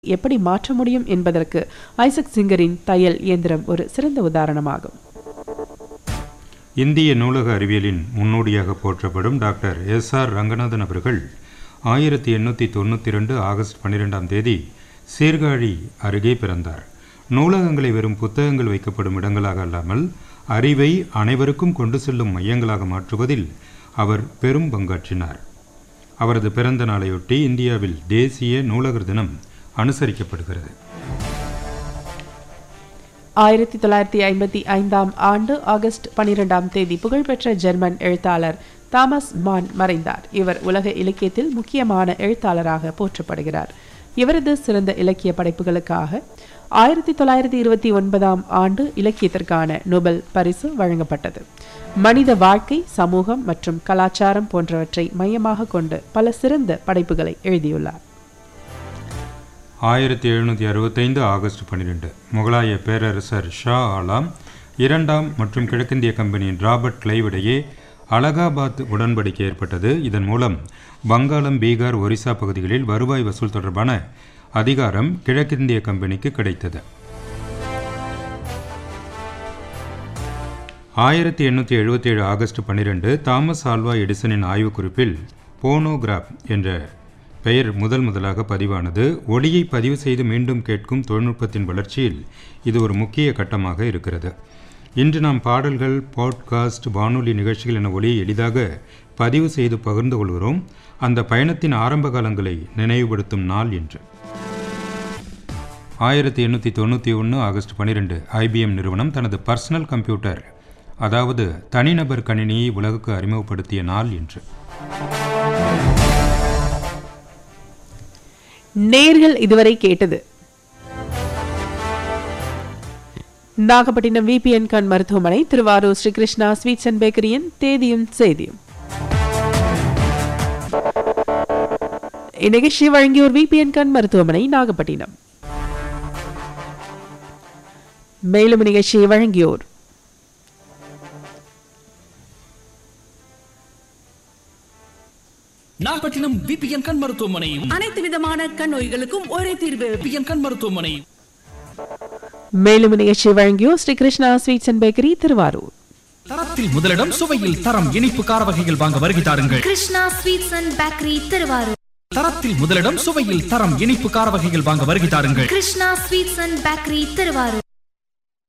எப்படி மாற்ற முடியும் என்பதற்கு ஐசக் சிங்கரின் தையல் இயந்திரம் ஒரு சிறந்த உதாரணமாகும் இந்திய நூலக அறிவியலின் முன்னோடியாக போற்றப்படும் டாக்டர் எஸ் ஆர் ரங்கநாதன் அவர்கள் ஆயிரத்தி எண்ணூற்றி தொண்ணூற்றி ரெண்டு ஆகஸ்ட் பன்னிரெண்டாம் தேதி சீர்காழி அருகே பிறந்தார் நூலகங்களை வெறும் புத்தகங்கள் வைக்கப்படும் இடங்களாக அல்லாமல் அறிவை அனைவருக்கும் கொண்டு செல்லும் மையங்களாக மாற்றுவதில் அவர் பெரும் பங்காற்றினார் அவரது பிறந்த நாளையொட்டி இந்தியாவில் தேசிய நூலகர் தினம் அனுசரிக்கப்படுகிறது ஆயிரத்தி தொள்ளாயிரத்தி ஐம்பத்தி ஐந்தாம் ஆண்டு ஆகஸ்ட் பனிரெண்டாம் தேதி புகழ்பெற்ற ஜெர்மன் எழுத்தாளர் தாமஸ் மான் மறைந்தார் இவர் உலக இலக்கியத்தில் முக்கியமான எழுத்தாளராக போற்றப்படுகிறார் இவரது சிறந்த இலக்கிய படைப்புகளுக்காக ஆயிரத்தி தொள்ளாயிரத்தி இருபத்தி ஒன்பதாம் ஆண்டு இலக்கியத்திற்கான நோபல் பரிசு வழங்கப்பட்டது மனித வாழ்க்கை சமூகம் மற்றும் கலாச்சாரம் போன்றவற்றை மையமாக கொண்டு பல சிறந்த படைப்புகளை எழுதியுள்ளார் ஆயிரத்தி எழுநூற்றி அறுபத்தைந்து ஆகஸ்ட் பன்னிரெண்டு முகலாய பேரரசர் ஷா ஆலாம் இரண்டாம் மற்றும் கிழக்கிந்திய கம்பெனியின் ராபர்ட் கிளைவ் இடையே அலகாபாத் உடன்படிக்கை ஏற்பட்டது இதன் மூலம் வங்காளம் பீகார் ஒரிசா பகுதிகளில் வருவாய் வசூல் தொடர்பான அதிகாரம் கிழக்கிந்திய கம்பெனிக்கு கிடைத்தது ஆயிரத்தி எண்ணூற்றி எழுபத்தி ஏழு ஆகஸ்ட் பன்னிரெண்டு தாமஸ் ஆல்வா எடிசனின் ஆய்வுக்குறிப்பில் போனோகிராப் என்ற பெயர் முதல் முதலாக பதிவானது ஒளியை பதிவு செய்து மீண்டும் கேட்கும் தொழில்நுட்பத்தின் வளர்ச்சியில் இது ஒரு முக்கிய கட்டமாக இருக்கிறது இன்று நாம் பாடல்கள் பாட்காஸ்ட் வானொலி நிகழ்ச்சிகள் என ஒளியை எளிதாக பதிவு செய்து பகிர்ந்து கொள்கிறோம் அந்த பயணத்தின் ஆரம்ப காலங்களை நினைவுபடுத்தும் நாள் என்று ஆயிரத்தி எண்ணூற்றி தொண்ணூற்றி ஒன்று ஆகஸ்ட் பன்னிரெண்டு ஐபிஎம் நிறுவனம் தனது பர்சனல் கம்ப்யூட்டர் அதாவது தனிநபர் கணினியை உலகுக்கு அறிமுகப்படுத்திய நாள் என்று நேர்கள் இதுவரை கேட்டது நாகப்பட்டினம் விபிஎன் கண் மருத்துவமனை திருவாரூர் ஸ்ரீ கிருஷ்ணா ஸ்வீட்ஸ் அண்ட் பேக்கரியின் தேதியும் செய்தியும் இந்நிகழ்ச்சி வழங்கியோர் விபிஎன் கண் மருத்துவமனை நாகப்பட்டினம் மேலும் நிகழ்ச்சியை வழங்கியோர் நாகப்பட்டினம் விபிஎன் கண் மருத்துவமனை அனைத்து விதமான கண் நோய்களுக்கும் ஒரே தீர்வு விபிஎன் கண் மருத்துவமனை மேலும் நிகழ்ச்சியை வழங்கியோர் Sri Krishna sweets and bakery Thiruvarur தரத்தில் முதலிடம் சுவையில் தரம் இனிப்பு கார வகைகள் வாங்க வருகை தாருங்கள் Krishna sweets and bakery Thiruvarur தரத்தில் முதலிடம் சுவையில் தரம் இனிப்பு கார வகைகள் வாங்க வருகை தாருங்கள் Krishna sweets and bakery Thiruvarur